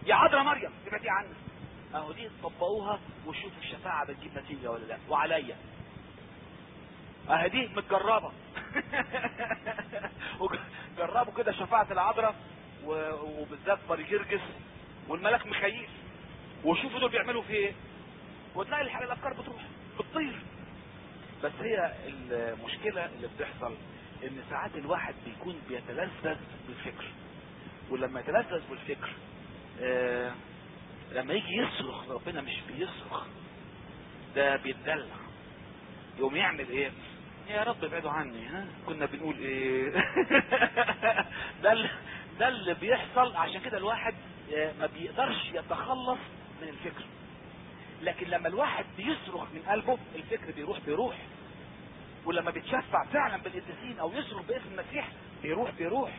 يا عذراء مريم ابعدي عني اهو دي طبقوها وشوفوا الشفاعة بتجيب نتيجة ولا لا وعليا اهي دي متجربة جربوا كده شفاعة العذراء و- وبالذات باريجرجس والملاك مخيف وشوفوا دول بيعملوا في ايه وتلاقي الحاجة الافكار بتروح بتطير بس هي المشكلة اللي بتحصل ان ساعات الواحد بيكون بيتلذذ بالفكر ولما يتلذذ بالفكر آه لما يجي يصرخ ربنا مش بيصرخ ده بيتدلع يقوم يعمل ايه يا رب ابعدوا عني ها كنا بنقول ايه ده اللي ده اللي بيحصل عشان كده الواحد آه، ما بيقدرش يتخلص من الفكر لكن لما الواحد بيصرخ من قلبه الفكر بيروح بيروح ولما بيتشفع فعلا بالقديسين او يصرخ باسم المسيح بيروح بيروح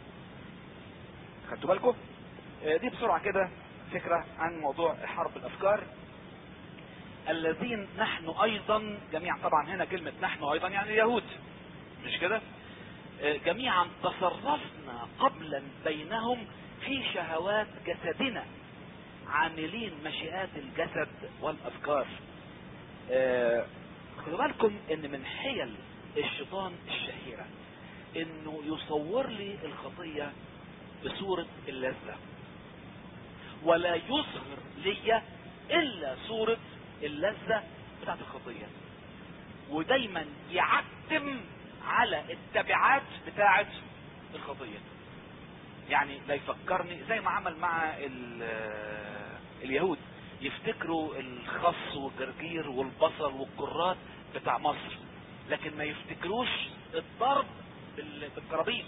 خدتوا بالكم آه، دي بسرعة كده فكرة عن موضوع حرب الافكار الذين نحن ايضا جميعا طبعا هنا كلمة نحن ايضا يعني اليهود مش كده آه، جميعا تصرفنا قبلا بينهم في شهوات جسدنا عاملين مشيئات الجسد والافكار آه، خدوا بالكم ان من حيل الشيطان الشهيرة انه يصور لي الخطية بصورة اللذة ولا يظهر لي الا صورة اللذة بتاعت الخطية ودايما يعتم على التبعات بتاعت الخطية يعني لا يفكرني زي ما عمل مع ال- اليهود يفتكروا الخص والجرجير والبصل والكرات بتاع مصر لكن ما يفتكروش الضرب بال- بالكرابيك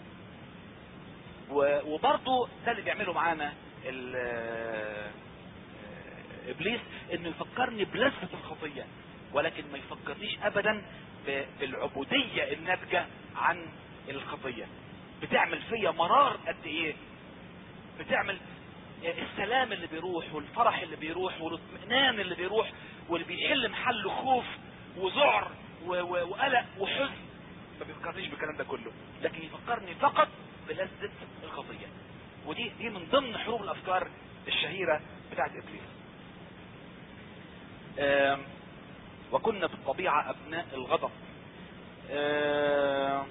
و- وبرضه ده اللي بيعمله معانا ال- ابليس انه يفكرني بلذة الخطية ولكن ما يفكرنيش ابدا ب- بالعبودية الناتجة عن الخطية بتعمل فيا مرار قد ايه بتعمل السلام اللي بيروح والفرح اللي بيروح والاطمئنان اللي بيروح واللي بيحل محله خوف وذعر و- و- وقلق وحزن ما بيفكرنيش بالكلام ده كله لكن يفكرني فقط بلذة الخطية ودي دي من ضمن حروب الافكار الشهيرة بتاعت ابليس آم، وكنا بالطبيعة ابناء الغضب آم،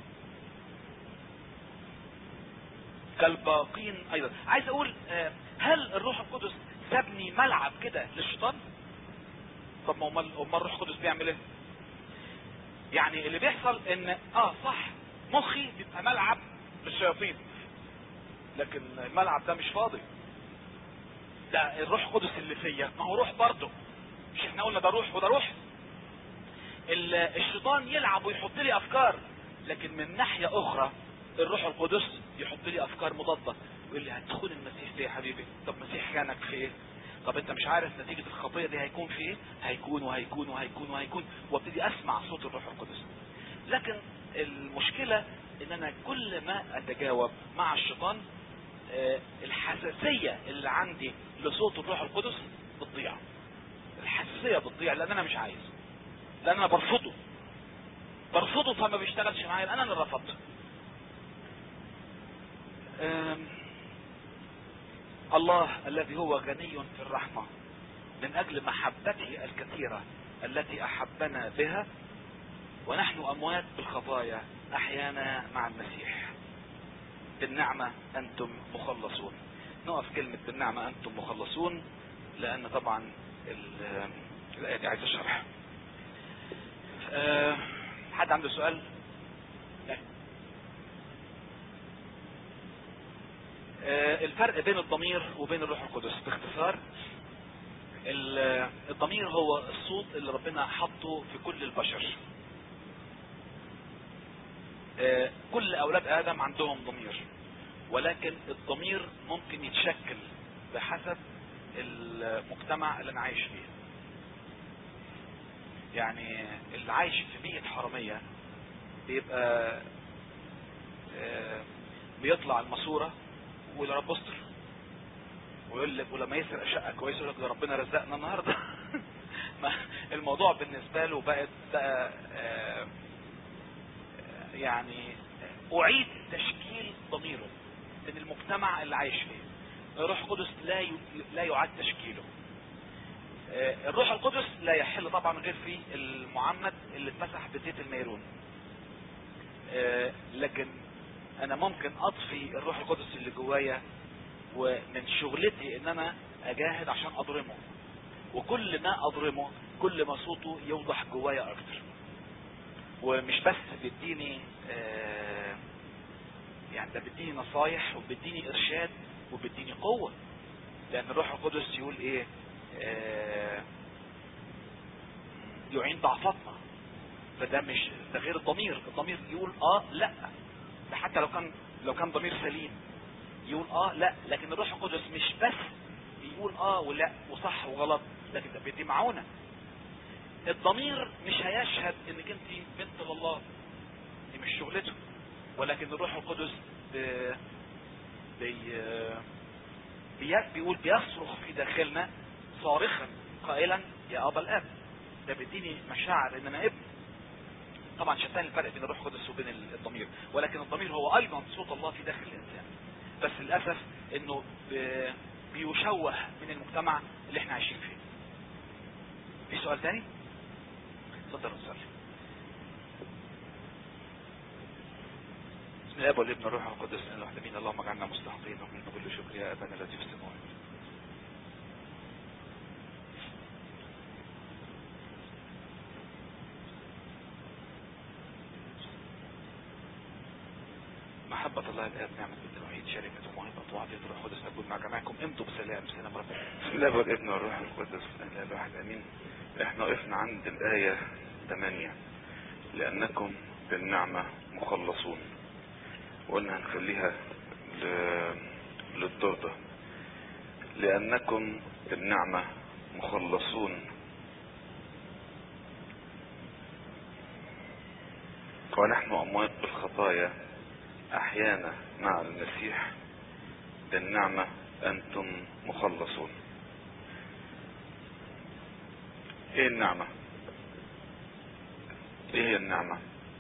كالباقين ايضا عايز اقول آه، هل الروح القدس سابني ملعب كده للشيطان طب ما امال امال الروح القدس بيعمل ايه يعني اللي بيحصل ان اه صح مخي بيبقى ملعب للشياطين لكن الملعب ده مش فاضي ده الروح القدس اللي فيا ما هو روح برضه مش احنا قلنا ده روح وده روح ال- الشيطان يلعب ويحط لي افكار لكن من ناحية اخرى الروح القدس يحط لي افكار مضادة ويقول لي هتدخل المسيح في ايه يا حبيبي طب مسيح كانك في ايه طب انت مش عارف نتيجة الخطية دي هيكون في ايه هيكون وهيكون وهيكون وهيكون وابتدي اسمع صوت الروح القدس لكن المشكلة ان انا كل ما اتجاوب مع الشيطان آه، الحساسية اللي عندي لصوت الروح القدس بتضيع الحساسية بتضيع لان انا مش عايز لان انا برفضه برفضه فما بيشتغلش معايا لان انا اللي رفضته آم، الله الذي هو غني في الرحمة من اجل محبته الكثيرة التي احبنا بها ونحن اموات بالخطايا احيانا مع المسيح بالنعمة انتم مخلصون نقف كلمة بالنعمة انتم مخلصون لان طبعا ال- الايه دي عايزة شرح أه حد عنده سؤال لا. أه الفرق بين الضمير وبين الروح القدس باختصار ال- الضمير هو الصوت اللي ربنا حطه في كل البشر أه كل اولاد ادم عندهم ضمير ولكن الضمير ممكن يتشكل بحسب المجتمع اللي انا عايش فيه يعني اللي عايش في بيئة حرامية بيبقى آه، بيطلع الماسورة ويقول يا رب استر ويقول لك ولما يسرق شقة كويسة يقول لك ده ربنا رزقنا النهاردة ما الموضوع بالنسبة له بقت بقى آه، يعني أعيد تشكيل ضميره من المجتمع اللي عايش فيه الروح القدس لا ي... لا يعد تشكيله آه، الروح القدس لا يحل طبعا غير في المعمد اللي اتمسح بزيت الميرون آه، لكن انا ممكن اطفي الروح القدس اللي جوايا ومن شغلتي ان انا اجاهد عشان اضرمه وكل ما اضرمه كل ما صوته يوضح جوايا اكتر ومش بس بيديني آه، يعني ده بيديني نصايح وبيديني ارشاد وبيديني قوة لان الروح القدس يقول ايه آه، يعين ضعفاتنا فده مش ده غير الضمير الضمير يقول اه لا ده حتى لو كان لو كان ضمير سليم يقول اه لا لكن الروح القدس مش بس يقول اه ولا وصح وغلط لكن ده بيدي معونة الضمير مش هيشهد انك انت بنت لله دي مش شغلته ولكن الروح القدس ب- بي بي- بيقول بيصرخ في داخلنا صارخا قائلا يا ابا الاب ده بيديني مشاعر ان انا ابن طبعا شتان الفرق بين الروح القدس وبين الضمير ولكن الضمير هو ايضا صوت الله في داخل الانسان بس للاسف انه ب- بيشوه من المجتمع اللي احنا عايشين فيه في سؤال تاني اتفضل نصلي بسم الله والابن الروح القدس ان الواحد مين اللهم اجعلنا مستحقين ومن كل شكر يا ابانا الذي في السماوات محبة الله الآب نعمة ابن الوحيد شركة وموهبة وعطية الروح القدس تكون مع جميعكم امضوا بسلام سلام ربنا بسم الله والابن والروح القدس الاله الواحد امين احنا وقفنا عند الايه 8 لانكم بالنعمه مخلصون وقلنا هنخليها ل- للدور ده لانكم بالنعمه مخلصون ونحن اموات بالخطايا احيانا مع المسيح بالنعمه انتم مخلصون ايه النعمة ايه هي النعمة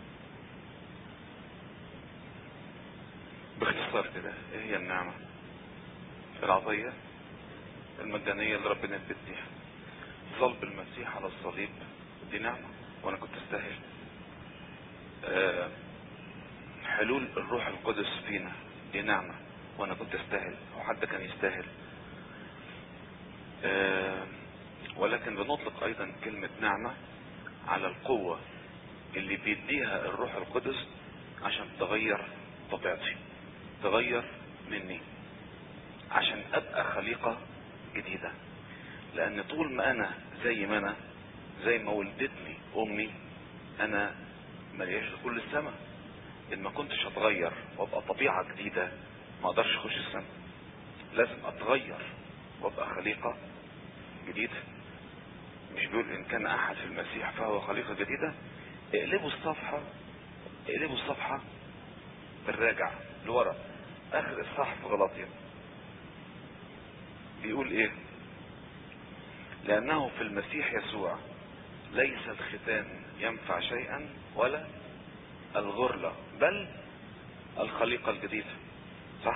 باختصار كده ايه هي النعمة العطية المجانية اللي ربنا بيديها صلب المسيح على الصليب دي نعمة وانا كنت استاهل آه، حلول الروح القدس فينا دي نعمة وانا كنت استاهل او حد كان يستاهل آه، ولكن بنطلق ايضا كلمة نعمة على القوة اللي بيديها الروح القدس عشان تغير طبيعتي تغير مني عشان ابقى خليقة جديدة لان طول ما انا زي ما انا زي ما ولدتني امي انا ملياش كل السماء ان ما كنتش اتغير وابقى طبيعة جديدة ما اقدرش اخش السماء لازم اتغير وابقى خليقة جديدة مش بيقول ان كان احد في المسيح فهو خليقة جديدة اقلبوا الصفحة اقلبوا الصفحة بالراجع لورا اخر الصح في غلطية بيقول ايه لانه في المسيح يسوع ليس الختان ينفع شيئا ولا الغرلة بل الخليقة الجديدة صح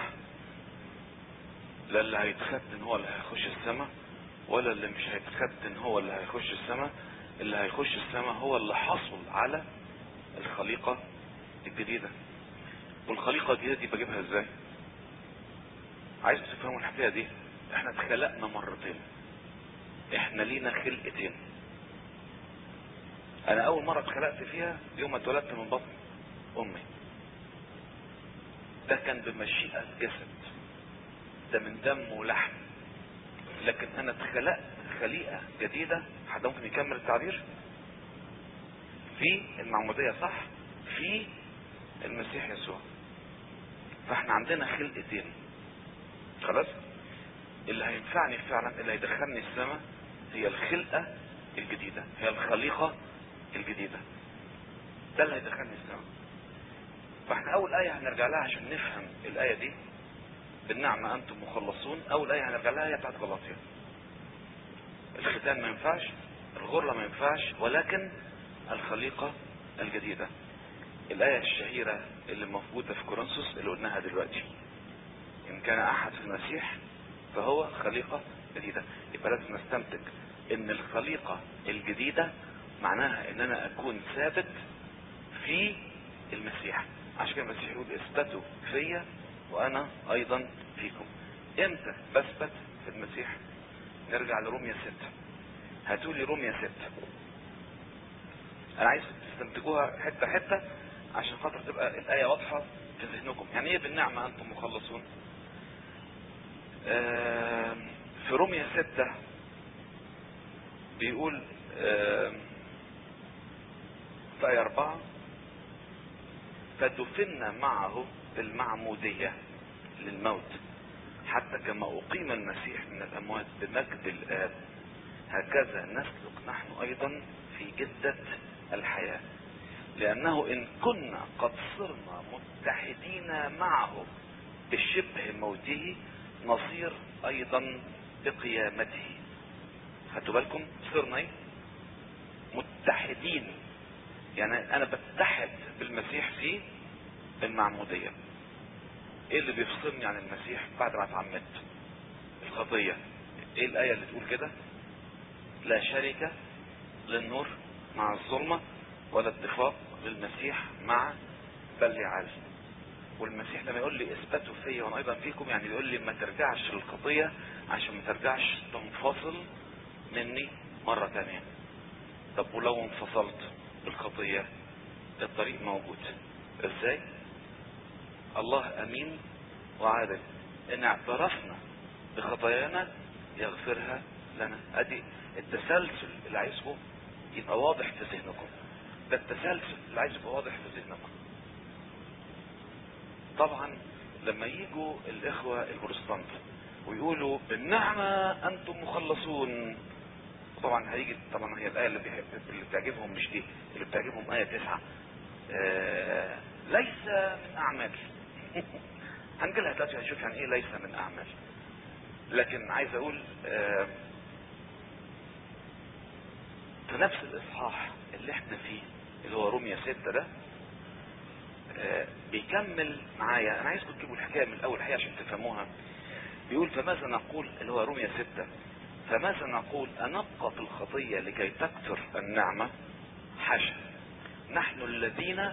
لا اللي هيتختن هو اللي هيخش السماء ولا اللي مش هيتختن هو اللي هيخش السماء اللي هيخش السماء هو اللي حصل على الخليقة الجديدة والخليقة الجديدة دي بجيبها ازاي عايز تفهموا الحكاية دي احنا اتخلقنا مرتين احنا لينا خلقتين انا اول مرة اتخلقت فيها يوم ما اتولدت من بطن امي ده كان بمشيئة جسد ده من دم ولحم لكن انا اتخلقت خليقة جديدة حد ممكن يكمل التعبير في المعمودية صح في المسيح يسوع فاحنا عندنا خلقتين خلاص اللي هينفعني فعلا اللي هيدخلني السماء هي الخلقة الجديدة هي الخليقة الجديدة ده اللي هيدخلني السماء فاحنا اول آية هنرجع لها عشان نفهم الآية دي بالنعمة انتم مخلصون اول آية هنرجع لها هي بتاعت غلاطيا الختان ما ينفعش الغرة ما ينفعش ولكن الخليقة الجديدة الآية الشهيرة اللي موجودة في كورنثوس اللي قلناها دلوقتي إن كان أحد في المسيح فهو خليقة جديدة يبقى لازم نستنتج ان الخليقة الجديدة معناها ان انا اكون ثابت في المسيح عشان كده المسيح يقول اثبتوا فيا وانا ايضا فيكم امتى بثبت في المسيح نرجع لروميا ستة هاتولي روميا ستة انا عايز تستنتجوها حتة حتة عشان خاطر تبقى الآية واضحة في ذهنكم يعني ايه بالنعمة انتم مخلصون آم، في روميا ستة بيقول آم، في آية أربعة فدفنا معه بالمعمودية للموت حتى كما أقيم المسيح من الأموات بمجد الآب هكذا نسلك نحن أيضا في جدة الحياة لأنه إن كنا قد صرنا متحدين معه بشبه موته نصير أيضا بقيامته خدتوا بالكم صرنا ايه متحدين يعني انا بتحد بالمسيح في المعمودية ايه اللي بيفصلني عن المسيح بعد ما اتعمدت الخطية ايه الاية اللي تقول كده لا شركة للنور مع الظلمة ولا اتفاق للمسيح مع بلعال والمسيح لما يقول لي اثبتوا فيا وانا ايضا فيكم يعني بيقول لي ما ترجعش للخطية عشان ما ترجعش تنفصل مني مرة تانية طب ولو انفصلت بالخطية الطريق موجود ازاي الله امين وعادل ان اعترفنا بخطايانا يغفرها لنا ادي التسلسل اللي عايزه يبقى واضح في ذهنكم ده التسلسل اللي عايز يبقى واضح في ذهنكم طبعا لما يجوا الاخوة البروتستانت ويقولوا بالنعمة انتم مخلصون طبعا هيجي طبعا هي الايه اللي, بيحب اللي بتعجبهم مش دي اللي بتعجبهم ايه تسعة آه ليس من اعمال هنجيلها دلوقتي هنشوف يعني ايه ليس من اعمال لكن عايز اقول آه في نفس الاصحاح اللي احنا فيه اللي هو روميا ستة ده آه بيكمل معايا انا عايزكم تجيبوا الحكايه من الاول الحقيقه عشان تفهموها بيقول فماذا نقول اللي هو روميا ستة فماذا نقول أنبقى في الخطية لكي تكثر النعمة حاشا نحن الذين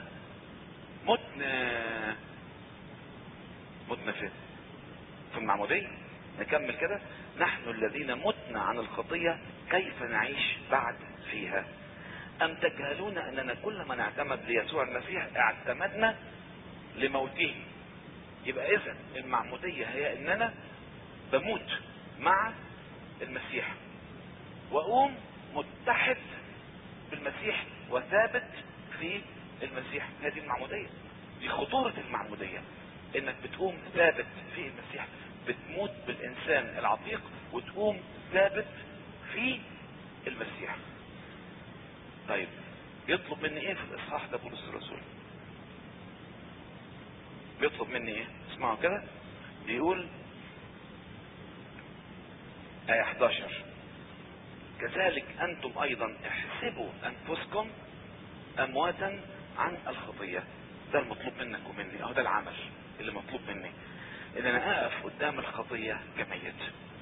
متنا متنا فين في المعمودية نكمل كده نحن الذين متنا عن الخطية كيف نعيش بعد فيها أم تجهلون أننا كل من اعتمد ليسوع المسيح اعتمدنا لموته يبقى إذا المعمودية هي أننا بموت مع المسيح واقوم متحد بالمسيح وثابت في المسيح هذه المعمودية دي خطورة المعمودية انك بتقوم ثابت في المسيح بتموت بالانسان العتيق وتقوم ثابت في المسيح طيب يطلب مني ايه في الاصحاح ده بولس الرسول بيطلب مني ايه اسمعوا كده بيقول آية 11 كذلك أنتم أيضا احسبوا أنفسكم أمواتا عن الخطية ده المطلوب منك ومني أهو ده العمل اللي مطلوب مني إن أنا أقف قدام الخطية كميت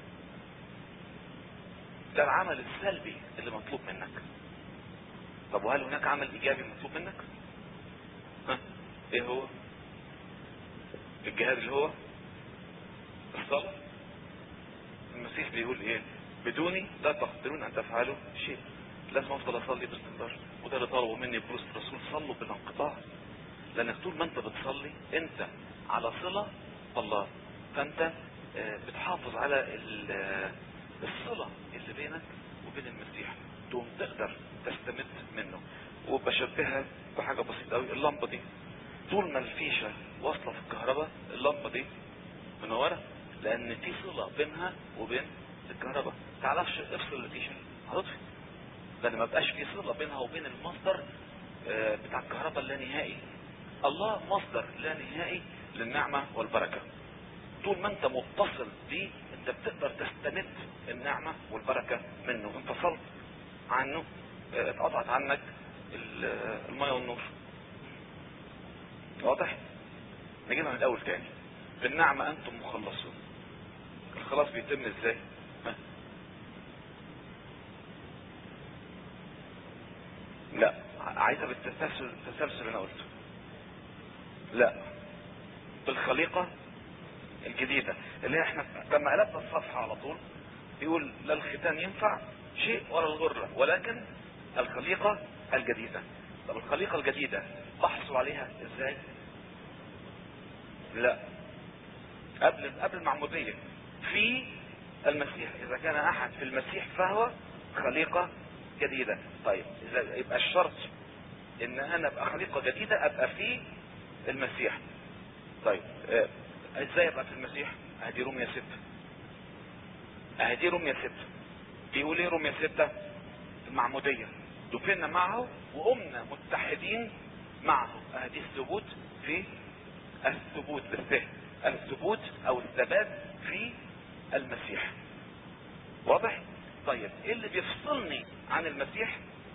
ده العمل السلبي اللي مطلوب منك طب وهل هناك عمل إيجابي مطلوب منك؟ ها؟ إيه هو؟ الجهاد اللي هو الصلاة المسيح بيقول ايه بدوني لا تقدرون ان تفعلوا شيء لازم افضل اصلي باستمرار وده اللي طلبوا مني بولس الرسول صلوا بلا انقطاع لانك طول ما انت بتصلي انت على صلة بالله فانت بتحافظ على الصلة اللي بينك وبين المسيح تقوم تقدر تستمد منه وبشبهها بحاجة بسيطة قوي اللمبة دي طول ما الفيشة واصلة في الكهرباء اللمبة دي منورة لان في صلة بينها وبين الكهرباء تعرفش افصل الفيشة هتطفي لان ما بقاش في صلة بينها وبين المصدر بتاع الكهرباء اللانهائي الله مصدر لا نهائي للنعمة والبركة طول ما انت متصل بيه انت بتقدر تستمد النعمة والبركة منه انفصلت عنه اتقطعت عنك المية والنور واضح نجيبها من الاول تاني بالنعمة انتم مخلصون الخلاص بيتم ازاي ها؟ لا عايزها بالتسلسل التسلسل اللي انا قلته لا بالخليقة الجديدة اللي هي احنا لما قلبنا الصفحة على طول يقول لا الختان ينفع شيء ولا الغرة ولكن الخليقة الجديدة طب الخليقة الجديدة بحثوا عليها ازاي لا قبل قبل المعمودية في المسيح اذا كان احد في المسيح فهو خليقة جديدة طيب اذا يبقى الشرط ان انا ابقى خليقة جديدة ابقى في المسيح طيب آه، ازاي ابقى في المسيح ادي رومية ستة ادي رومية ستة بيقول ايه رومية ستة المعمودية دفنا معه وقمنا متحدين معه ادي الثبوت في الثبوت بالسهل الثبوت او الثبات في المسيح واضح طيب ايه اللي بيفصلني عن المسيح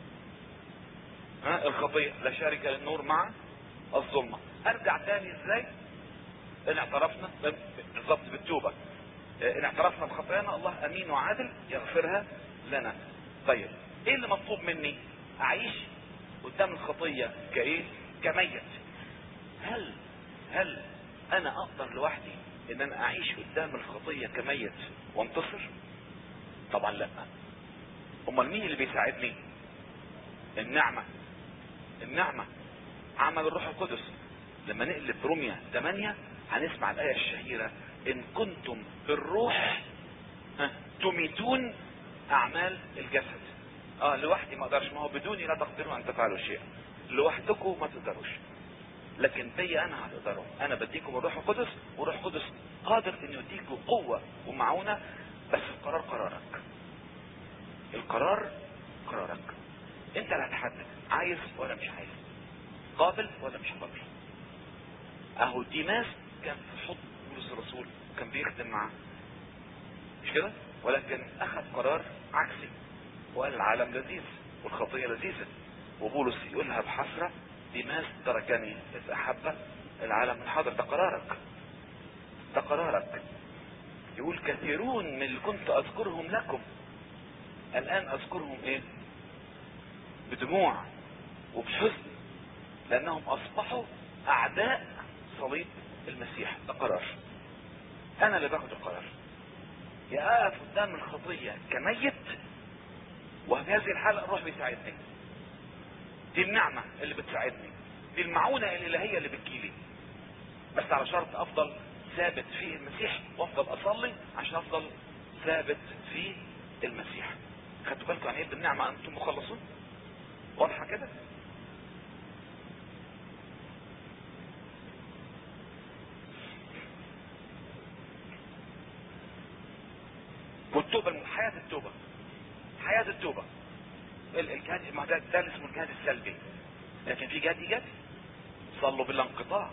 ها الخطية لا شارك للنور مع الظلمة ارجع تاني ازاي ان اعترفنا بالظبط بالتوبة ان اعترفنا بخطايانا الله امين وعادل يغفرها لنا طيب ايه اللي مطلوب مني اعيش قدام الخطية كايه كميت هل هل انا اقدر لوحدي ان انا اعيش قدام الخطية كميت وانتصر طبعا لا امال مين اللي بيساعدني النعمة النعمة عمل الروح القدس لما نقلب روميا 8 هنسمع الآية الشهيرة إن كنتم بالروح ها، تميتون أعمال الجسد اه لوحدي ما اقدرش ما هو بدوني لا تقدروا ان تفعلوا شيئا لوحدكم ما تقدروش لكن بي انا هتقدروا انا بديكم الروح القدس والروح القدس قادر انه يديكم قوة ومعونة بس القرار قرارك القرار قرارك انت اللي هتحدد عايز ولا مش عايز قابل ولا مش قابل اهو ديماس كان في حضن بولس الرسول كان بيخدم معاه مش كده ولكن اخذ قرار عكسي وقال العالم لذيذ والخطية لذيذة وبولس يقولها بحسرة ديماس تركني اذ احب العالم الحاضر ده قرارك ده قرارك يقول كثيرون من اللي كنت اذكرهم لكم الان اذكرهم ايه بدموع وبحزن لانهم اصبحوا اعداء صليب المسيح ده قرار انا اللي باخد القرار يا اقف قدام الخطية كميت وفي هذه الحالة الروح بيساعدني دي النعمة اللي بتساعدني دي المعونة الالهية اللي بتجيلي بس على شرط افضل ثابت في المسيح وافضل اصلي عشان افضل ثابت في المسيح خدتوا بالكم يعني ايه بالنعمة انتم مخلصون واضحة كده والتوبة حياة التوبة حياة التوبة ال- الجهاد ما ده, ده اللي اسمه الجهاد السلبي لكن في جهاد ايجابي صلوا بلا انقطاع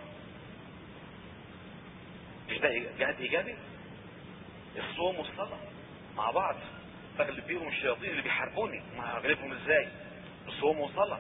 مش ده جهاد ايجابي الصوم والصلاة مع بعض بغلب بيهم الشياطين اللي بيحاربوني ما هغلبهم ازاي الصوم والصلاة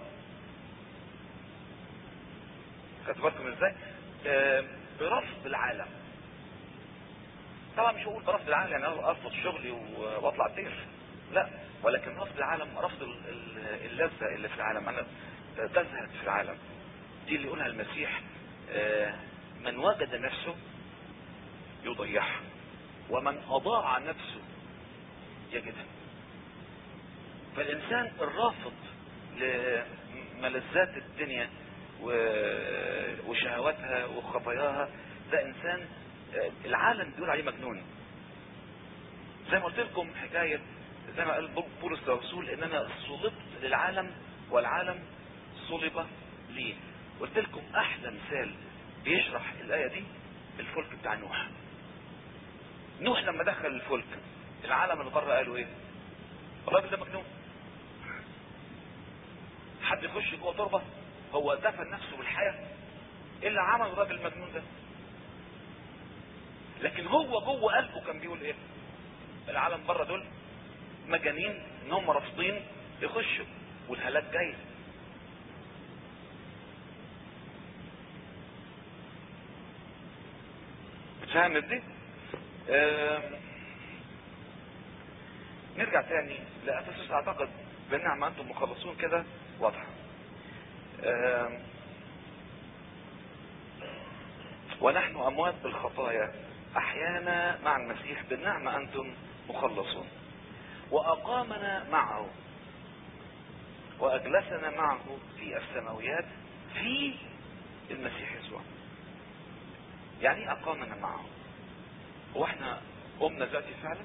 خدتوا بالكم ازاي آه، برفض العالم طبعا مش هقول برفض العالم يعني أنا ارفض شغلي و- واطلع الدير لا ولكن رفض العالم رفض ال- ال- اللذة اللي في العالم انا تزهد في العالم دي اللي يقولها المسيح آه، من وجد نفسه يضيعها ومن اضاع نفسه يجدها فالانسان الرافض لملذات الدنيا و- وشهواتها وخطاياها ده انسان آه، العالم بيقول عليه مجنون زي ما قلت لكم حكاية زي ما قال بولس الرسول ان انا صلبت للعالم والعالم صلب لي قلت لكم احلى مثال بيشرح الاية دي الفلك بتاع نوح نوح لما دخل الفلك العالم اللي بره قالوا ايه الراجل ده مجنون حد يخش جوه تربه هو دفن نفسه بالحياه ايه اللي عمل الراجل المجنون ده لكن هو جوه قلبه كان بيقول ايه العالم بره دول مجانين ان هم رافضين يخشوا والهلاك جاي اتفهمت دي آم، نرجع تاني لأفسس اعتقد بالنعمة انتم مخلصون كده واضحة آم، ونحن اموات بالخطايا احيانا مع المسيح بالنعمة انتم مخلصون واقامنا معه واجلسنا معه في السماويات في المسيح يسوع يعني ايه اقامنا معه هو احنا قمنا دلوقتي فعلا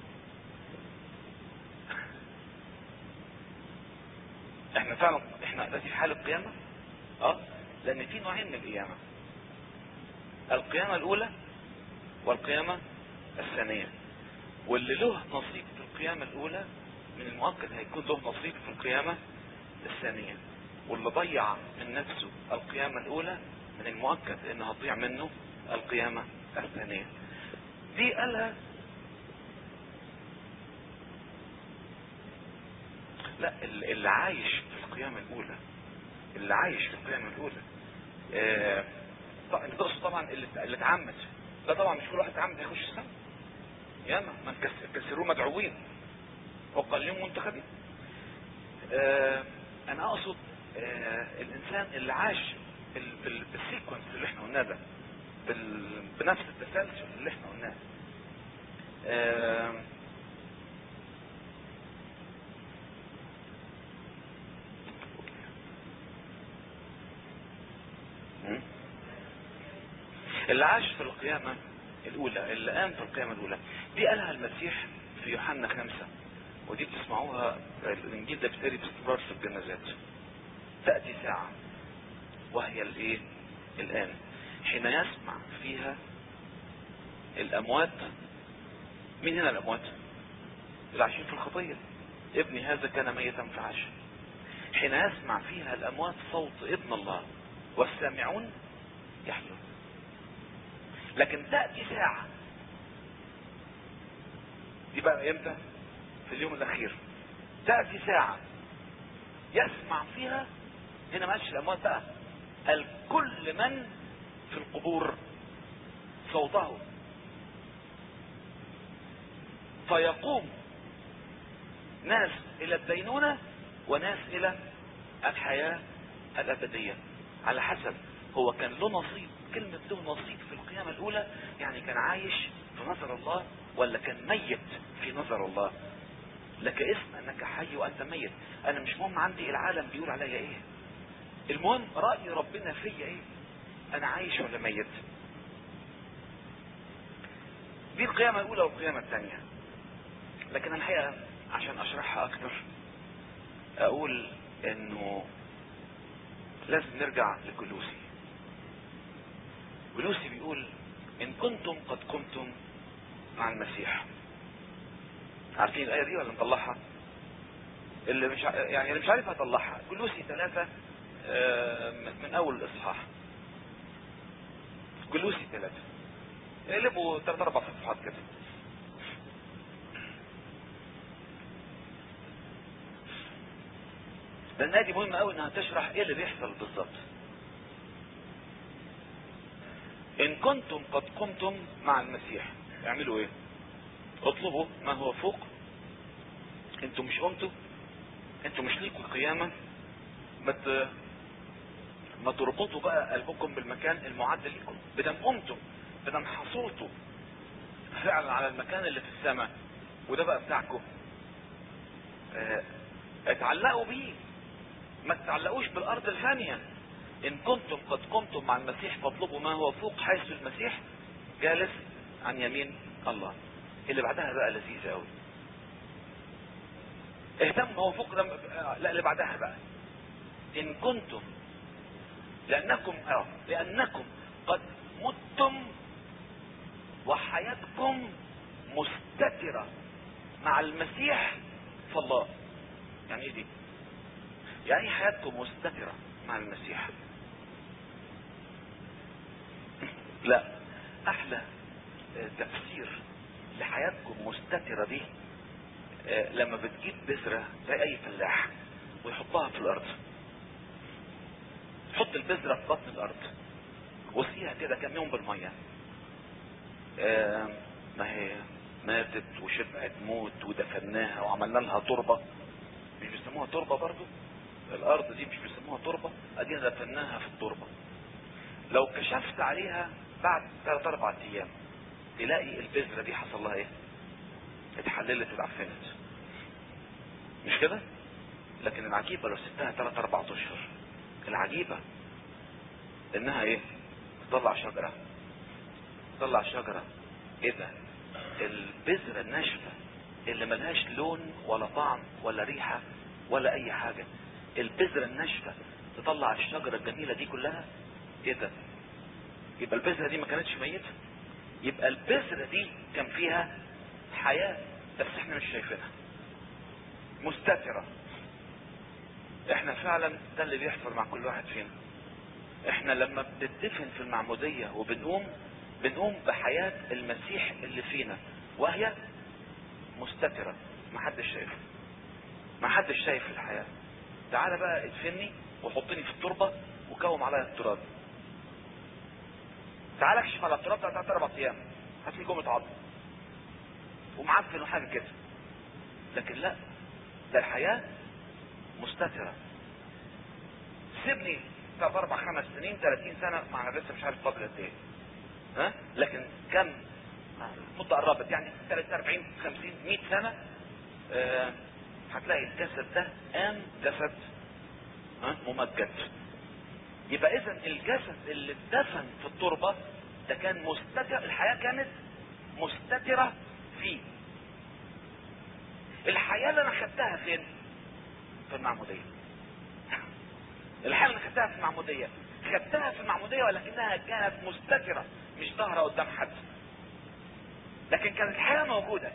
احنا فعلا احنا دلوقتي في حالة قيامة اه لان في نوعين من القيامة القيامة الاولى والقيامة الثانية واللي له نصيب في القيامة الاولى من المؤكد هيكون له نصيب في القيامة الثانية واللي ضيع من نفسه القيامة الاولى من المؤكد ان هتضيع منه القيامة الثانية دي قالها لا اللي اللي عايش في القيامة الاولى اللي عايش في القيامة الاولى آه طبعا انت تقصد طبعا اللي اللي اتعمد لا طبعا مش كل واحد اتعمد هيخش السما ياما من كس- كسروه مدعوين وقلموا منتخبين آه انا اقصد آه الانسان اللي عاش بال- بال- بالسيكونس اللي احنا قلناه ده بال- بنفس التسلسل اللي احنا قلناه آه مم. اللي عاش في القيامة الأولى اللي قام في القيامة الأولى دي قالها المسيح في يوحنا خمسة ودي بتسمعوها الإنجيل ده بيتقري باستمرار في الجنازات تأتي ساعة وهي الإيه؟ الآن حين يسمع فيها الأموات مين هنا الأموات؟ اللي عايشين في الخطية ابني هذا كان ميتا فعاش حين يسمع فيها الأموات صوت ابن الله والسامعون يحيون لكن تأتي ساعة دي بقى امتى في اليوم الاخير تأتي ساعة يسمع فيها هنا ما قالش الاموات بقى قال كل من في القبور صوته فيقوم ناس الى الدينونة وناس الى الحياة الابدية على حسب هو كان له نصيب كلمة له نصيب في القيامة الاولى يعني كان عايش في نظر الله ولا كان ميت في نظر الله لك اسم انك حي وانت ميت انا مش مهم عندي العالم بيقول عليا ايه المهم رأي ربنا فيا ايه انا عايش ولا ميت دي القيامة الاولى والقيامة الثانية لكن الحقيقة عشان اشرحها اكتر اقول انه لازم نرجع لكلوسي كلوسي بيقول ان كنتم قد قمتم مع المسيح عارفين الآية دي ولا نطلعها اللي مش ع- يعني اللي مش عارف هطلعها كلوسي ثلاثة آه، من- من أول الإصحاح كلوسي ثلاثة اقلبوا ثلاث أربع صفحات كده لأنها دي مهمة أوي إنها تشرح إيه اللي بيحصل بالظبط إن كنتم قد قمتم مع المسيح اعملوا إيه؟ اطلبوا ما هو فوق انتوا مش قمتوا انتوا مش ليكوا القيامة ما ت... ما تربطوا بقى قلبكم بالمكان المعد لكم بدم قمتم بدم حصلتوا فعلا على المكان اللي في السماء وده بقى بتاعكم اه... اتعلقوا بيه ما تتعلقوش بالارض الفانية ان كنتم قد قمتم مع المسيح فاطلبوا ما هو فوق حيث المسيح جالس عن يمين الله اللي بعدها بقى لذيذة قوي اهتم هو فوق ده لا اللي بعدها بقى ان كنتم لانكم اه لانكم قد متم وحياتكم مستترة مع المسيح في الله يعني ايه دي يعني حياتكم مستترة مع المسيح لا احلى آه، تفسير لحياتكم مستترة دي آه، لما بتجيب بذرة زي اي فلاح ويحطها في الارض حط البذرة في بطن الارض وسقيها كده كام يوم بالمية آه، ما هي ماتت وشبعت موت ودفناها وعملنا لها تربة مش بيسموها تربة برضو الارض دي مش بيسموها تربة ادينا دفناها في التربة لو كشفت عليها بعد ثلاث اربع ايام تلاقي البذرة دي حصل لها ايه اتحللت واتعفنت مش كده لكن العجيبة لو سبتها ثلاث اربع اشهر العجيبة انها ايه تطلع شجرة تطلع شجرة ايه ده البذرة الناشفة اللي ملهاش لون ولا طعم ولا ريحة ولا اي حاجة البذرة الناشفة تطلع الشجرة الجميلة دي كلها ايه ده يبقى البذرة دي ما كانتش ميتة يبقى البذرة دي كان فيها حياة بس احنا مش شايفينها مستترة احنا فعلا ده اللي بيحصل مع كل واحد فينا احنا لما بندفن في المعمودية وبنقوم بنقوم بحياة المسيح اللي فينا وهي مستترة محدش شايفها محدش شايف الحياة تعالى بقى ادفني وحطني في التربة وكوم عليا التراب تعالى اكشف على التراب بتاع ثلاث اربع ايام هات لي جمله عظم ومعفن وحاجه كده لكن لا ده الحياه مستتره سيبني ثلاث اربع خمس سنين 30 سنه ما انا لسه مش عارف فاضل قد ايه ها لكن كم المده قربت يعني 30 40 50 100 سنه آه هتلاقي الجسد ده قام جسد ها ممجد يبقى اذا الجسد اللي اتدفن في التربة ده كان مستتر الحياة كانت مستترة فيه الحياة اللي انا خدتها فين في المعمودية الحياة اللي انا خدتها في المعمودية خدتها في المعمودية ولكنها كانت مستترة مش ظاهرة قدام حد لكن كانت الحياة موجودة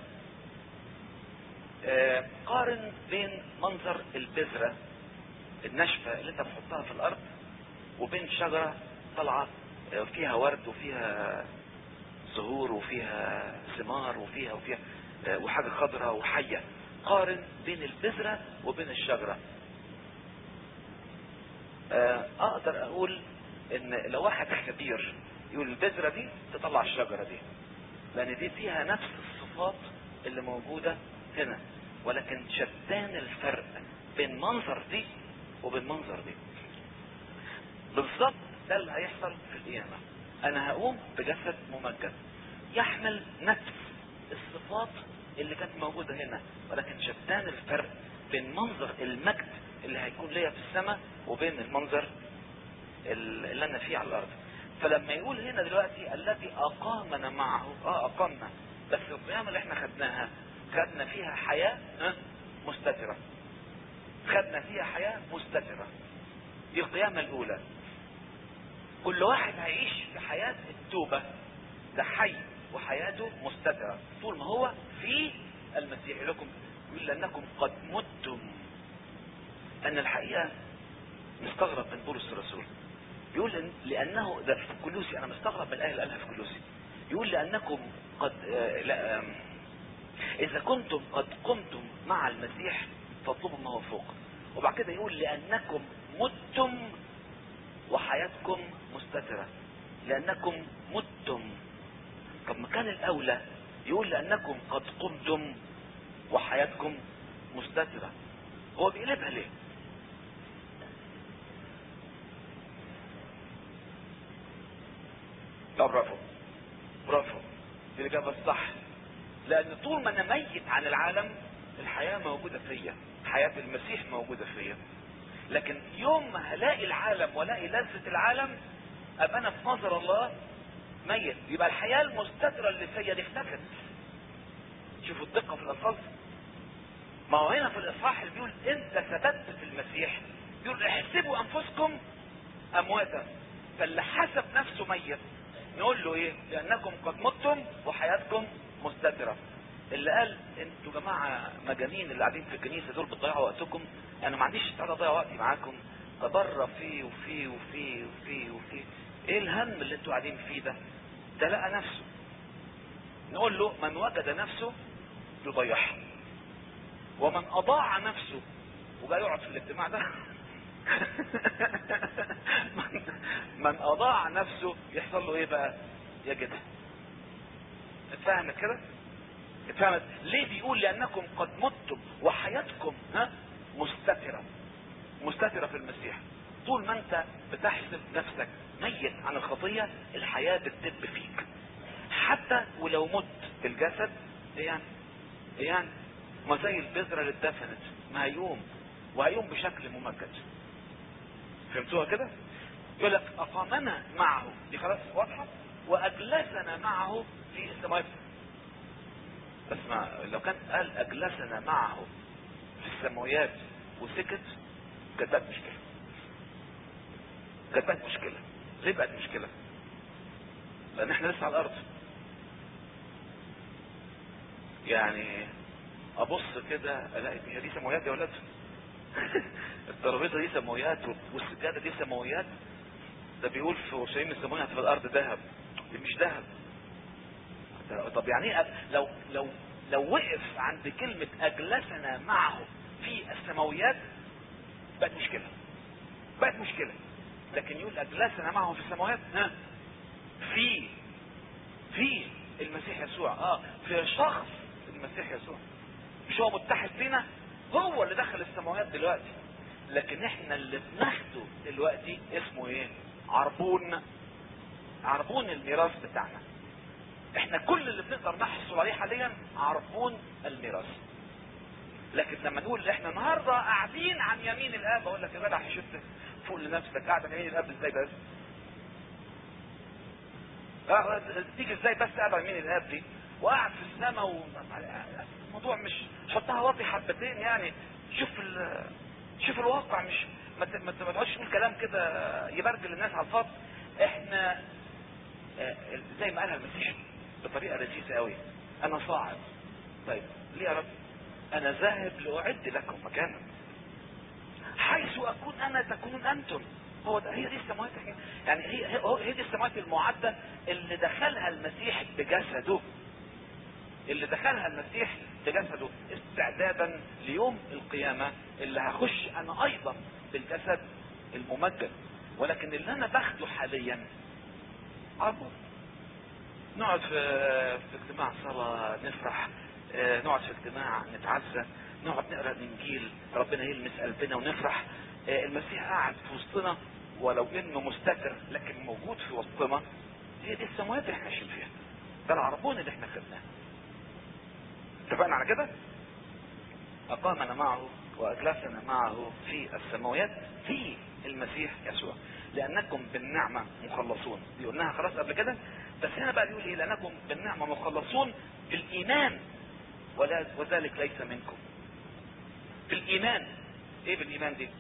آه قارن بين منظر البذرة الناشفة اللي انت بتحطها في الارض وبين شجرة طالعة فيها ورد وفيها زهور وفيها ثمار وفيها وفيها وحاجة خضراء وحية قارن بين البذرة وبين الشجرة اقدر اقول ان لو واحد خبير يقول البذرة دي تطلع الشجرة دي لان دي فيها نفس الصفات اللي موجودة هنا ولكن شتان الفرق بين منظر دي وبين منظر دي بالظبط ده اللي هيحصل في القيامة انا هقوم بجسد ممجد يحمل نفس الصفات اللي كانت موجودة هنا ولكن شتان الفرق بين منظر المجد اللي هيكون ليا في السماء وبين المنظر اللي انا فيه على الارض فلما يقول هنا دلوقتي الذي اقامنا معه اه اقامنا بس القيامة اللي احنا خدناها خدنا فيها حياة اه مستترة خدنا فيها حياة مستترة دي القيامة الاولى كل واحد هيعيش في حياة التوبة ده حي وحياته مستترة طول ما هو في المسيح لكم يقول لأنكم قد متم أن الحقيقة مستغرب من بولس الرسول يقول لأن- لأنه ده في كلوسي أنا مستغرب من الآية اللي قالها في كلوسي يقول لأنكم قد آه، لا آم، إذا كنتم قد قمتم مع المسيح فاطلبوا ما هو فوق وبعد كده يقول لأنكم متم وحياتكم مستترة لأنكم متم طب ما كان الأولى يقول لأنكم قد قمتم وحياتكم مستترة هو بيقلبها ليه لا برافو برافو دي الإجابة الصح لأن طول ما أنا ميت عن العالم الحياة موجودة فيا حياة المسيح موجودة فيا لكن يوم ما هلاقي العالم والاقي لذة العالم ابقى انا في نظر الله ميت يبقى الحياة المستترة اللي فيا دي اختفت شوفوا الدقة في الالفاظ ما هو هنا في الاصحاح اللي بيقول انت ثبتت في المسيح بيقول احسبوا انفسكم امواتا فاللي حسب نفسه ميت نقول له ايه لانكم قد متم وحياتكم مستترة اللي قال انتوا جماعة مجانين اللي قاعدين في الكنيسة دول بتضيعوا وقتكم انا ما عنديش استعداد اضيع وقتي معاكم ده بره فيه وفيه وفيه وفيه وفيه ايه الهم اللي انتوا قاعدين فيه ده ده لقى نفسه نقول له من وجد نفسه يضيعها ومن اضاع نفسه وجاي يقعد في الاجتماع ده من- من اضاع نفسه يحصل له ايه بقى يجدها اتفهمت كده اتفهمت ليه بيقول لانكم قد متم وحياتكم ها مستترة مستترة في المسيح طول ما انت بتحسب نفسك ميت عن الخطية الحياة بتدب فيك حتى ولو مت بالجسد إيه يعني إيه يعني ما زي البذرة اللي اتدفنت ما هيقوم وهيقوم بشكل ممجد فهمتوها كده يقول لك اقامنا معه دي خلاص واضحه واجلسنا معه في السماوات بس ما لو كان قال اجلسنا معه في السماويات وسكت كانت بقت مشكله كانت بقت مشكله ليه بقت مشكله لان احنا لسه على الارض يعني ابص كده الاقي هي دي سماويات يا ولاد الترابيزه دي سماويات والسجاده دي سماويات ده بيقول في اورشليم السماويه في الارض ذهب دي مش ذهب طب يعني ايه لو لو لو وقف عند كلمة اجلسنا معه في السماويات بقت مشكلة بقت مشكلة لكن يقول اجلسنا معه في السماوات ها في في المسيح يسوع اه في شخص المسيح يسوع مش هو متحد بينا هو اللي دخل السماوات دلوقتي لكن احنا اللي بناخده دلوقتي اسمه ايه عربون عربون الميراث بتاعنا احنا كل اللي بنقدر نحصل عليه حاليا عربون الميراث لكن لما نقول احنا النهارده قاعدين عن يمين الاب اقول لك يا جدع حشدت فوق لنفسك قاعد عن يمين الاب ازاي بس اه تيجي ازاي بس قاعد عن يمين الاب دي وقاعد في السماء و... الموضوع مش حطها واطي حبتين يعني شوف ال... شوف الواقع مش ما ت- ما ت- ما تقعدش تقول كلام كده يبرجل الناس على الفاضي احنا آه، زي ما قالها المسيح بطريقه لذيذه قوي انا صاعد طيب ليه يا رب انا ذاهب لاعد لكم مكانا حيث اكون انا تكونون انتم هو ده هي دي السماوات يعني هي هي, هو- هي دي السماوات المعده اللي دخلها المسيح بجسده اللي دخلها المسيح بجسده استعدادا ليوم القيامة اللي هخش انا ايضا بالجسد الممجد ولكن اللي انا باخده حاليا عبور نقعد في في اجتماع صلاة نفرح آه، نقعد في اجتماع نتعزى نقعد نقرا الانجيل ربنا يلمس قلبنا ونفرح آه، المسيح قاعد في وسطنا ولو انه مستتر لكن موجود في وسطنا هي دي السماوات اللي احنا عايشين فيها ده العربون اللي احنا خدناه اتفقنا على كده اقامنا معه واجلسنا معه في السماوات في المسيح يسوع لانكم بالنعمة مخلصون دي قلناها خلاص قبل كده بس هنا بقى بيقول ايه لانكم بالنعمة مخلصون بالايمان ولا وذلك ليس منكم بالايمان ايه بالايمان دي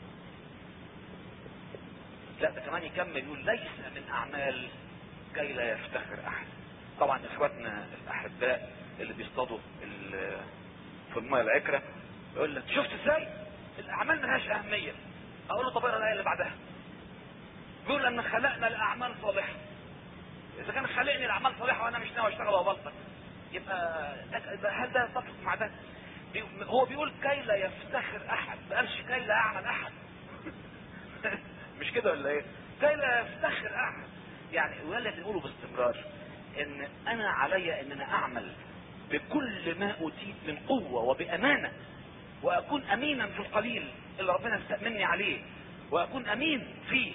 لا ده كمان يكمل يقول ليس من اعمال كي لا يفتخر احد طبعا اخواتنا الاحباء اللي بيصطادوا ال- في الميه العكره يقول لك شفت ازاي الاعمال ملهاش اهميه اقول له طب اقرا الايه اللي بعدها بيقول ان خلقنا لاعمال صالحه اذا كان خلقني الاعمال صالحه وانا مش ناوي اشتغل وابلطج يبقى يبقى هل ده يتفق مع ده بي- هو بيقول كي لا يفتخر احد ما قالش كي لا يعمل احد مش كده ولا ايه كي لا يفتخر احد يعني ولا بنقوله باستمرار ان انا علي ان انا اعمل بكل ما اوتيت من قوة وبامانة واكون امينا في القليل اللي ربنا استأمني عليه واكون امين فيه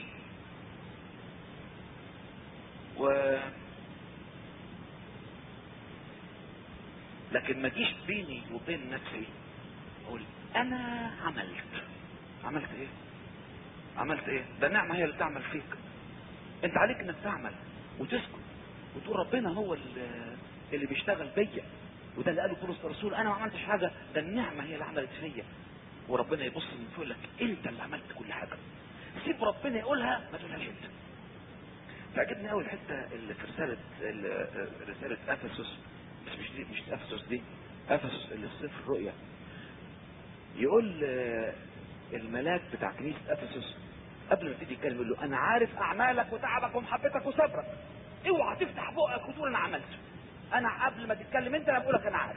و لكن ما جيش بيني وبين نفسي اقول انا عملت عملت ايه عملت ايه ده النعمة هي اللي تعمل فيك انت عليك انك تعمل وتسكت وتقول ربنا هو اللي, اللي بيشتغل بيا وده اللي قاله بولس الرسول انا ما عملتش حاجه ده النعمه هي اللي عملت فيا وربنا يبص من فوق يقول لك انت اللي عملت كل حاجه سيب ربنا يقولها ما تقولهاش انت تعجبني قوي الحته اللي في رساله ال- رساله افسس بس مش دي مش افسس دي افسس اللي في سفر الرؤيا يقول آه، الملاك بتاع كنيسه افسس قبل ما يبتدي يتكلم يقول له انا عارف اعمالك وتعبك ومحبتك وصبرك اوعى تفتح بقك وتقول انا عملت انا قبل ما تتكلم انت انا بقول لك انا عارف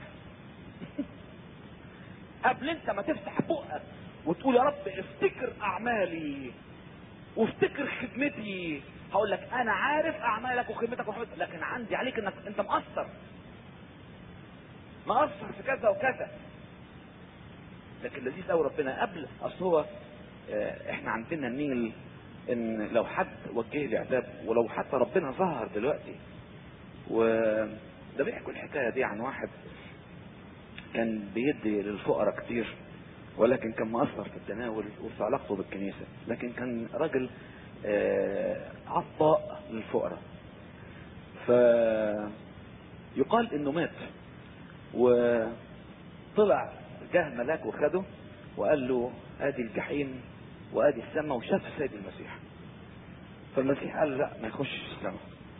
قبل انت ما تفتح بقك وتقول يا رب افتكر اعمالي وافتكر خدمتي هقول لك انا عارف اعمالك وخدمتك وحبيبتك لكن عندي عليك انك انت مقصر مقصر في كذا وكذا لكن لذيذ قوي ربنا قبل اصل هو آه، احنا عندنا النيل ان لو حد وجه لي عذاب ولو حتى ربنا ظهر دلوقتي وده بيحكوا الحكايه دي عن واحد كان بيدي للفقراء كتير ولكن كان مقصر في التناول وفي علاقته بالكنيسه لكن كان راجل آه، عطاء للفقراء فيقال انه مات وطلع جه ملاك وخده وقال له ادي الجحيم وادي السماء وشاف السيد المسيح فالمسيح قال لا ما يخشش السماء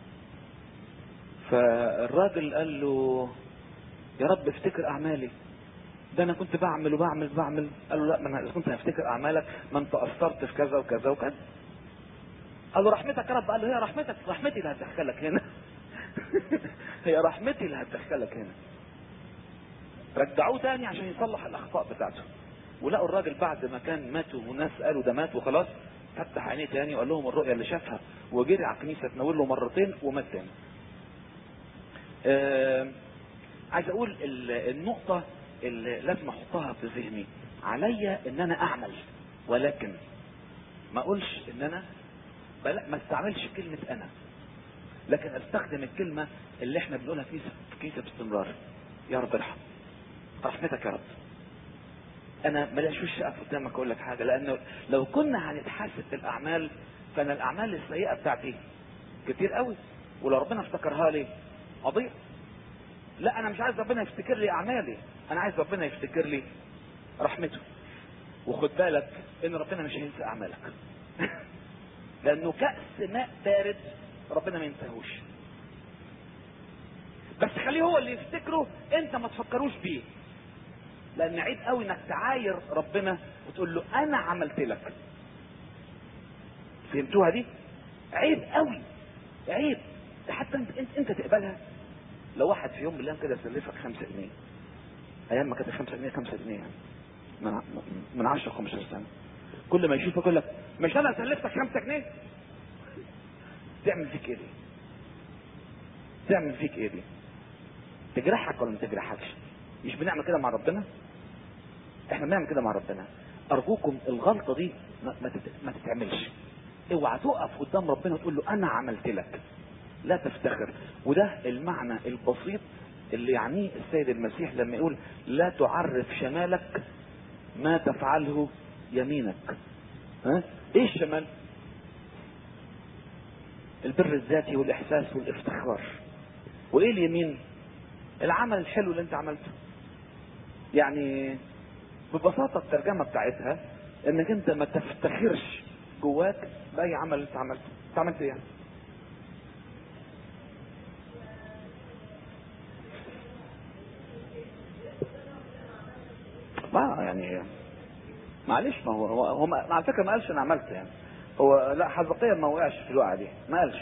فالراجل قال له يا رب افتكر اعمالي ده انا كنت بعمل وبعمل بعمل قال له لا ما انا إذا كنت هفتكر اعمالك ما انت قصرت في كذا وكذا وكذا قال له رحمتك يا رب قال له هي رحمتك رحمتي اللي هتدخلك هنا هي رحمتي اللي هتدخلك هنا رجعوه تاني عشان يصلح الاخطاء بتاعته ولقوا الراجل بعد ما كان مات وناس قالوا ده مات وخلاص فتح عينيه تاني وقال لهم الرؤيا اللي شافها وجري على الكنيسه تناول له مرتين ومات تاني. آه عايز اقول ال- النقطه اللي لازم احطها في ذهني عليا ان انا اعمل ولكن ما اقولش ان انا بلا ما استعملش كلمه انا لكن استخدم الكلمه اللي احنا بنقولها في في كنيسه باستمرار يا رب ارحم رحمتك يا رب انا ملاش وش اقف قدامك اقول لك حاجه لانه لو كنا هنتحاسب بالاعمال فانا الاعمال السيئه بتاعتي كتير قوي ولو ربنا افتكرها لي اضيع لا انا مش عايز ربنا يفتكر لي اعمالي انا عايز ربنا يفتكر لي رحمته وخد بالك ان ربنا مش هينسى اعمالك لانه كأس ماء بارد ربنا ما ينساهوش بس خليه هو اللي يفتكره انت ما تفكروش بيه لان عيب قوي انك تعاير ربنا وتقول له انا عملت لك فهمتوها دي عيب قوي عيب ده حتى انت انت, انت تقبلها لو واحد في يوم من الايام كده سلفك خمسة جنيه ايام ما كانت خمسة جنيه خمسة جنيه يعني من من 10 15 سنه كل ما يشوفك يقول لك مش انا سلفتك خمسة جنيه تعمل فيك ايه دي؟ تعمل فيك ايه دي؟ تجرحك ولا ما تجرحكش؟ مش بنعمل كده مع ربنا؟ احنا بنعمل كده مع ربنا ارجوكم الغلطه دي ما, ما, تت... ما تتعملش اوعى تقف قدام ربنا وتقول له انا عملت لك لا تفتخر وده المعنى البسيط اللي يعنيه السيد المسيح لما يقول لا تعرف شمالك ما تفعله يمينك ها ايه الشمال البر الذاتي والاحساس والافتخار وايه اليمين العمل الحلو اللي انت عملته يعني ببساطة الترجمة بتاعتها انك انت ما تفتخرش جواك باي عمل انت عملته انت عملت ايه يعني ما يعني معلش ما هو هو, هو ما على فكره ما قالش انا عملت يعني هو لا حزقيا ما وقعش في الوقعه دي ما قالش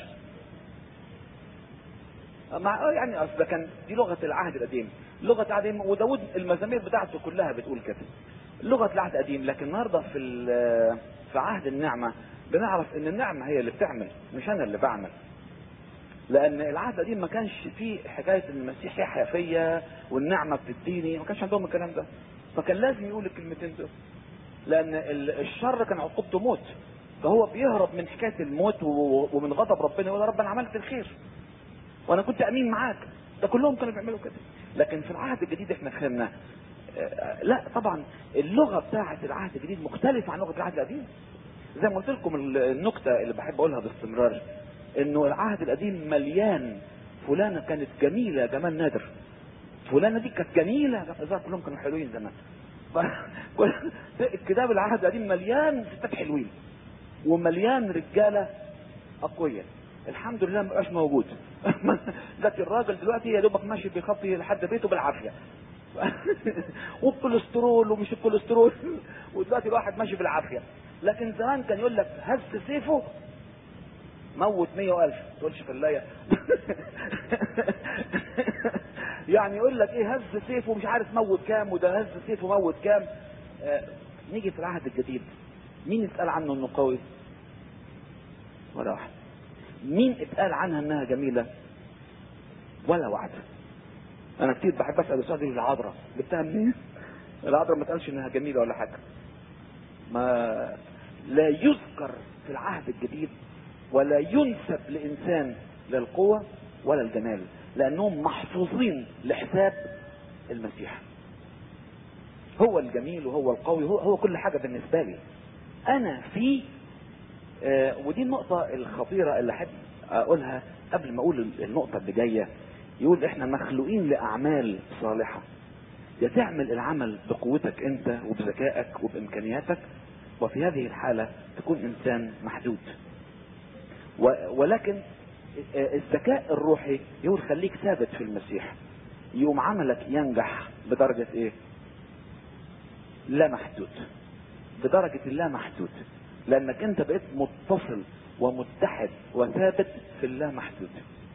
مع يعني اصل ده كان دي لغه العهد القديم لغه العهد القديم وداود المزامير بتاعته كلها بتقول كده لغه العهد القديم لكن النهارده في ال- في عهد النعمه بنعرف ان النعمه هي اللي بتعمل مش انا اللي بعمل لان العهد القديم ما كانش فيه حكايه ان المسيح يحيا فيا والنعمه بتديني ما كانش عندهم الكلام ده فكان لازم يقول الكلمتين دول لان ال- الشر كان عقوبته موت فهو بيهرب من حكايه الموت و- ومن غضب ربنا يقول يا رب انا عملت الخير وانا كنت امين معاك ده كلهم كانوا بيعملوا كده لكن في العهد الجديد احنا فهمنا آه، لا طبعا اللغه بتاعه العهد الجديد مختلفه عن لغه العهد القديم زي ما قلت لكم ال- النكته اللي بحب اقولها باستمرار انه العهد القديم مليان فلانه كانت جميله جمال نادر فلانه دي كانت جميله زي كلهم كانوا حلوين زمان ف- كل- الكتاب العهد القديم مليان ستات حلوين ومليان رجاله اقوياء الحمد لله ما بقاش موجود لكن الراجل دلوقتي يا دوبك ماشي بيخطي لحد بيته بالعافيه والكوليسترول ومش الكوليسترول ودلوقتي الواحد ماشي بالعافيه لكن زمان كان يقول لك هز سيفه موت مية والف تقولش في اللاية يعني يقول لك ايه هز سيفه مش عارف موت كام وده هز سيفه موت كام آه نيجي في العهد الجديد مين اتقال عنه انه قوي ولا واحد مين اتقال عنها انها جميلة ولا واحدة انا كتير بحب اسال السؤال دي العذراء جبتها منين؟ العذراء ما تقالش انها جميله ولا حاجه ما لا يذكر في العهد الجديد ولا ينسب لانسان لا القوه ولا الجمال لانهم محفوظين لحساب المسيح هو الجميل وهو القوي هو, هو كل حاجه بالنسبه لي انا في آه ودي النقطه الخطيره اللي احب اقولها قبل ما اقول النقطه اللي جايه يقول احنا مخلوقين لاعمال صالحه يا تعمل العمل بقوتك انت وبذكائك وبامكانياتك وفي هذه الحاله تكون انسان محدود ولكن الذكاء الروحي يقول خليك ثابت في المسيح يقوم عملك ينجح بدرجة ايه لا محدود بدرجة اللا محدود لانك انت بقيت متصل ومتحد وثابت في اللا محدود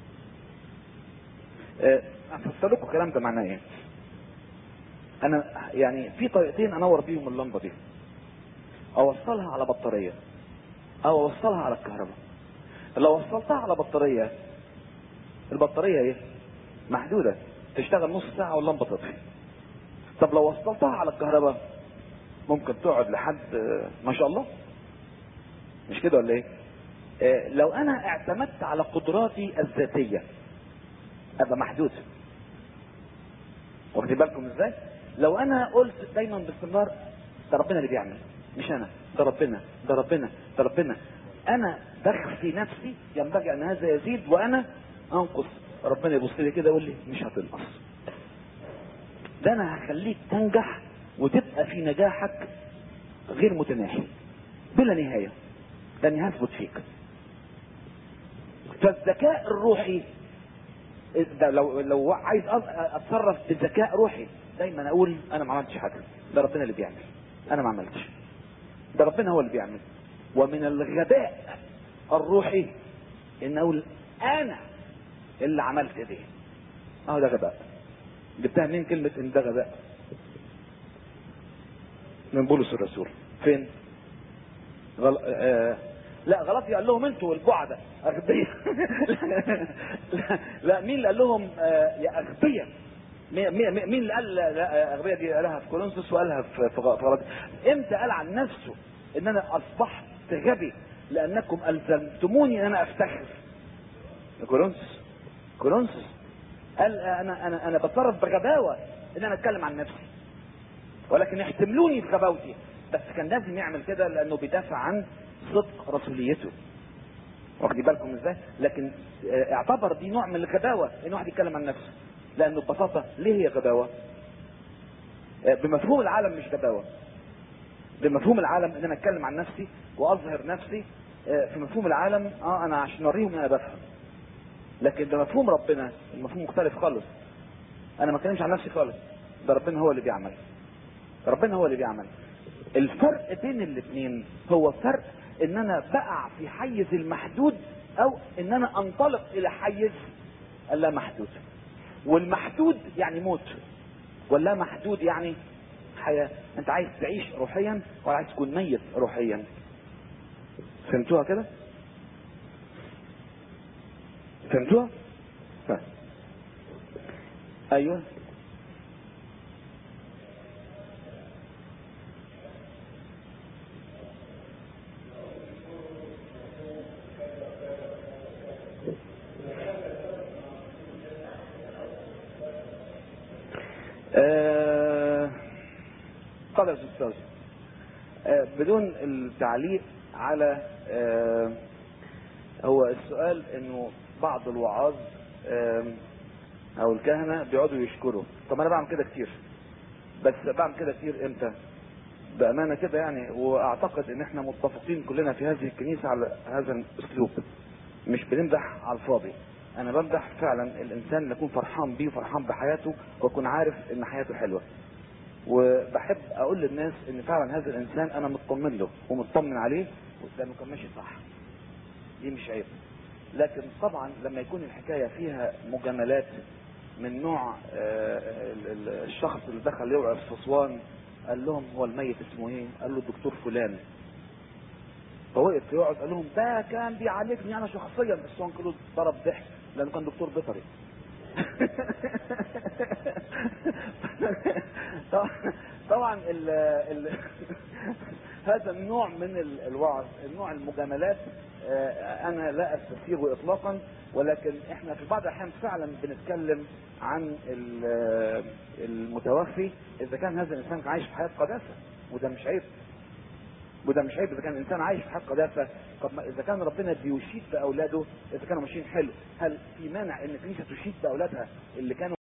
افسر لكم الكلام ده معناه ايه انا يعني في طريقتين انور بيهم اللمبه دي اوصلها على بطاريه او اوصلها على الكهرباء لو وصلتها على بطاريه البطاريه ايه محدوده تشتغل نص ساعه واللمبه تطفي طب لو وصلتها على الكهرباء ممكن تقعد لحد ما شاء الله مش كده ولا ايه آه لو انا اعتمدت على قدراتي الذاتيه ابقى محدود واخدين بالكم ازاي لو انا قلت دايما باستمرار ده ربنا اللي بيعمل مش انا ده ربنا ده ربنا ده ربنا انا بخفي نفسي ينبغي ان هذا يزيد وانا انقص ربنا يبص لي كده يقول لي مش هتنقص ده انا هخليك تنجح وتبقى في نجاحك غير متناهي بلا نهايه لاني هثبت فيك فالذكاء الروحي ده لو لو عايز اتصرف بذكاء روحي دايما اقول انا ما عملتش حاجه ده ربنا اللي بيعمل انا ما عملتش ده ربنا هو اللي بيعمل ومن الغباء الروحي ان اقول انا اللي عملت دي اه ده غباء جبتها منين كلمة ان ده غباء من بولس الرسول فين غل... آه... لا غلط قال لهم انتوا البعدة اغبياء لا, لا مين اللي قال لهم آه يا اغبياء مين اللي قال لا اغبياء دي قالها في كورنثوس وقالها في في غلط امتى قال عن نفسه ان انا اصبحت غبي لانكم الزمتموني ان انا افتخر كورنثوس كورنثوس قال انا انا انا بتصرف بغباوه ان انا اتكلم عن نفسي ولكن احتملوني بغباوتي بس كان لازم يعمل كده لانه بيدافع عن صدق رسوليته واخدين بالكم ازاي لكن اعتبر دي نوع من الغباوه ان واحد يتكلم عن نفسه لانه ببساطه ليه هي غباوه بمفهوم العالم مش غباوه بمفهوم العالم ان انا اتكلم عن نفسي واظهر نفسي في مفهوم العالم اه انا عشان اوريهم ان انا بفهم لكن بمفهوم ربنا المفهوم مختلف خالص انا ما اتكلمش عن نفسي خالص ده ربنا هو اللي بيعمل ربنا هو اللي بيعمل الفرق بين الاثنين هو فرق ان انا بقع في حيز المحدود او ان انا انطلق الى حيز اللا محدود والمحدود يعني موت واللا محدود يعني حياة انت عايز تعيش روحيا ولا عايز تكون ميت روحيا فهمتوها كده فهمتوها ف... ايوه آه... قال يا استاذ آه بدون التعليق على آه هو السؤال انه بعض الوعاظ آه او الكهنه بيقعدوا يشكروا طب انا بعمل كده كتير بس بعمل كده كتير امتى بامانه كده يعني واعتقد ان احنا متفقين كلنا في هذه الكنيسه على هذا الاسلوب مش بنمدح على الفاضي انا بمدح فعلا الانسان اللي يكون فرحان بيه وفرحان بحياته واكون عارف ان حياته حلوه وبحب اقول للناس ان فعلا هذا الانسان انا مطمن له ومطمن عليه لانه كان ماشي صح دي مش عيب لكن طبعا لما يكون الحكايه فيها مجاملات من نوع الشخص اللي دخل يوعظ في اسوان قال لهم هو الميت اسمه ايه؟ قال له الدكتور فلان فوقف يقعد قال لهم ده كان بيعالجني انا شخصيا بس هو كله ضرب ضحك لانه كان دكتور بيطري طبعا طبعا ال ال هذا النوع من ال- الوعظ النوع المجاملات آه، انا لا استسيغه اطلاقا ولكن احنا في بعض الاحيان فعلا بنتكلم عن ال- المتوفي اذا كان هذا الانسان عايش في حياه قداسه وده مش عيب وده مش عيب اذا كان الانسان عايش في حياه قداسه طب ما اذا كان ربنا بيشيد باولاده اذا كانوا ماشيين حلو هل في مانع ان الكنيسه تشيد باولادها اللي كانوا